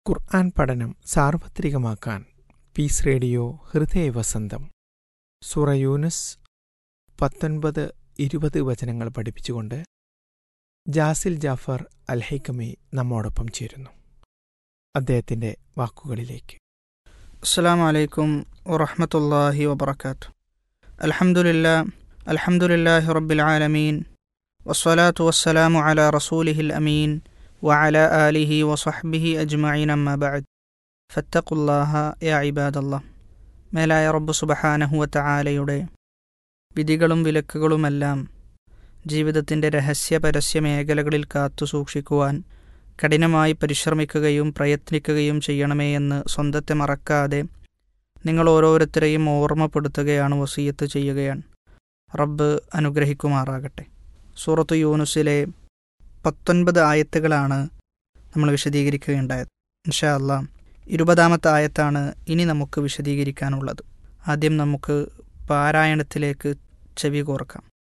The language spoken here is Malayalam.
ഖുർആൻ പഠനം സാർവത്രികമാക്കാൻ പീസ് റേഡിയോ ഹൃദയവസന്തം സൂറ യൂനുസ് പത്തൊൻപത് ഇരുപത് വചനങ്ങൾ പഠിപ്പിച്ചുകൊണ്ട് ജാസിൽ ജാഫർ അൽ ഹൈക്കമി നമ്മോടൊപ്പം ചേരുന്നു അദ്ദേഹത്തിന്റെ വാക്കുകളിലേക്ക് അസ്സാം വലൈക്കും വറഹമത്തല്ലാഹി വബർക്കാത്തു അൽഹംദുലില്ലാ അൽഹംദുലില്ലാഹി റബ്ബിൽ ആലമീൻ വസ്സലാത്തു വസ്സലാമു അലാ റസൂലിഹിൽ അമീൻ വഅല ആലിഹി വസഹ്ബിഹി അജ്മഈൻ അമ്മ ബഅദ് ഫത്തഖുല്ലാഹ യാ ഇബാദല്ലാ മേലായ റബ്ബ് സുബ്ഹാനഹു വതആലയുടെ വിധികളും വിലക്കുകളുമെല്ലാം ജീവിതത്തിൻ്റെ രഹസ്യ പരസ്യ മേഖലകളിൽ കാത്തു സൂക്ഷിക്കുവാൻ കഠിനമായി പരിശ്രമിക്കുകയും പ്രയത്നിക്കുകയും ചെയ്യണമേ എന്ന് സ്വന്തത്തെ മറക്കാതെ നിങ്ങൾ ഓരോരുത്തരെയും ഓർമ്മപ്പെടുത്തുകയാണ് വസീയത്ത് ചെയ്യുകയാണ് റബ്ബ് അനുഗ്രഹിക്കുമാറാകട്ടെ സൂറത്ത് യൂനുസിലെ പത്തൊൻപത് ആയത്തുകളാണ് നമ്മൾ വിശദീകരിക്കുകയുണ്ടായത് ഇൻഷാ അല്ലാ ഇരുപതാമത്തെ ആയത്താണ് ഇനി നമുക്ക് വിശദീകരിക്കാനുള്ളത് ആദ്യം നമുക്ക് പാരായണത്തിലേക്ക് ചെവി കോർക്കാം